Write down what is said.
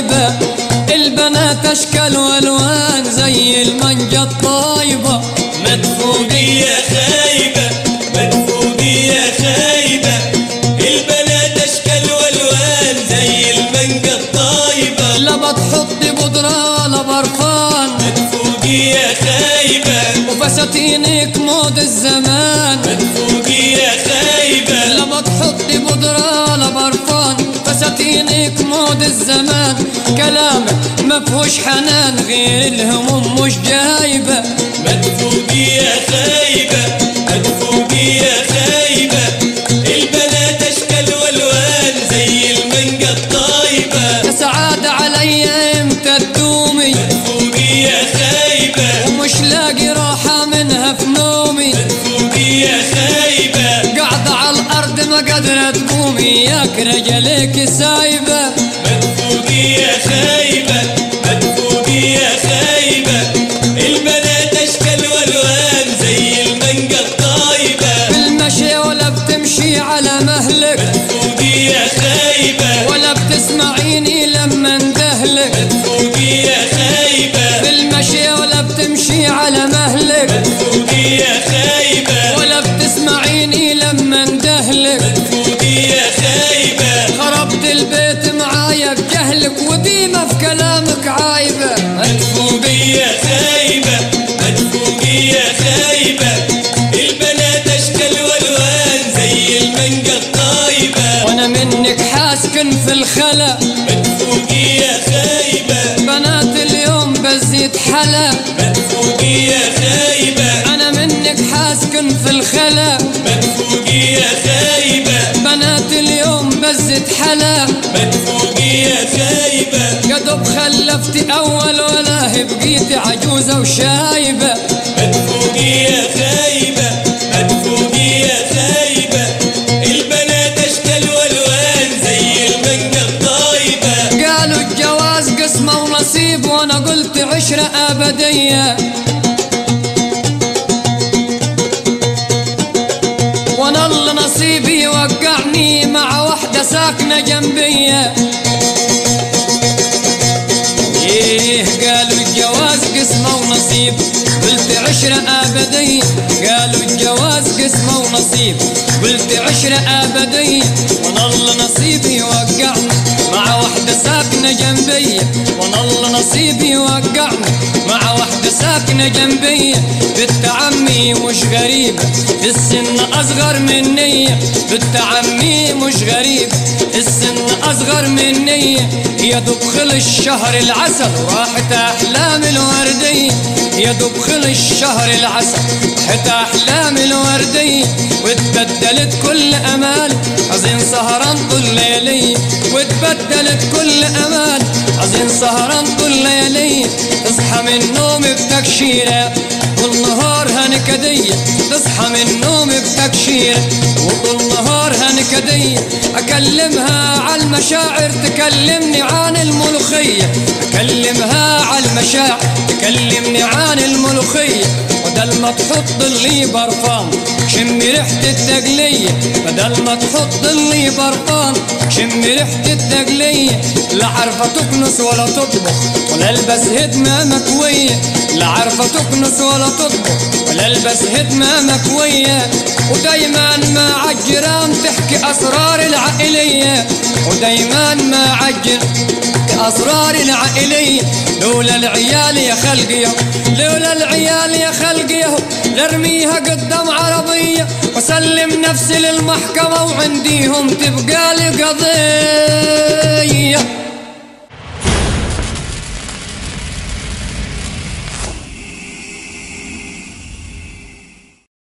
خايبة البنات اشكال والوان زي المانجا الطايبة مدفوقية خايبة مدفوقية خايبة البنات اشكال والوان زي المانجا الطايبة لا بتحطي بودرة لا برفان مدفوقية خايبة وفساتينك مود الزمان مدفوقية خايبة لا بتحطي بودرة لا برفان فساتينك مود الزمان كلامك ما فيهوش حنان غير الهموم مش جايبة مدفوقية خايبة مدفوقية خايبة البنات اشكال والوان زي المانجا الطايبة يا سعادة عليا امتى تدومي مدفوقية خايبة ومش لاقي راحة منها في نومي مدفوقية خايبة قاعدة على الأرض ما قادرة تقومي ياك رجليك سايبة مدفوقية خايبة مدفوقية خايبة البنات اشكال والوان زي المانجا الطايبة بالمشي ولا بتمشي على مهلك مدفوقية خايبة ولا بتسمعيني لما اندهلك مدفوقية خايبة بالمشي ولا بتمشي على مهلك مدفوقية خايبة ولا بتسمعيني لما اندهلك مدفوقية خايبة خربت البيت معايا بجهلك وديما في كلامك عايبة مدفوقية خايبة مدفوقية خايبة البنات اشكال والوان زي المانجا الطايبة وانا منك حاسكن في الخلا مدفوقية خايبة بنات اليوم بزيد حلا مدفوقية خايبة انا منك حاسكن في الخلا مدفوقية خايبة بنات اليوم بزيد حلا مدفوقية خايبة قدب خلفتي اول ولا بقيتي عجوزة وشايبة مدفوقية خايبة مدفوقية خايبة البنات اشكال والوان زي المانجا الطايبة قالوا الجواز قسمة ونصيب وانا قلت عشرة ابدية وانا اللي نصيبي وقعني مع واحدة ساكنة جنبية ايه قالوا الجواز قسمة ونصيب قلت عشرة ابدية قالوا الجواز قسمة ونصيب قلت عشرة ابدية وانا اللي نصيبي وقعني مع واحدة ساكنة جنبي وانا اللي نصيبي وقعني مع واحدة ساكنة جنبي بنت عمي مش غريبة في السن اصغر مني بنت عمي مش غريبة السن اصغر مني يا دوب خلص شهر العسل وراحت احلام الوردية يا دوب خلص شهر العسل راحت احلام الوردية واتبدلت كل امال حزين سهران طول ليلي واتبدلت كل امال حزين سهران طول ليلي تصحى من النوم بتكشيرة والنهار هنكدية تصحى من النوم بتكشيرة وطول نهار هنكدية أكلمها على المشاعر تكلمني عن الملوخية أكلمها على المشاعر تكلمني عن الملوخية بدل ما تحط لي برفان شم ريحة التقلية بدل ما تحط لي برفان شم ريحة التقلية لا عارفة تكنس ولا تطبخ ولا البس هدمة مكوية لا عارفة تكنس ولا تطبخ ولا البس هدمة مكوية ودايما مع الجيران تحكي أسرار العائلية ودايما مع الجيران أسرار العائلية لولا العيال يا خلقي لولا العيال يا خلقي لارميها قدام عربية وسلم نفسي للمحكمة وعنديهم تبقى لي قضية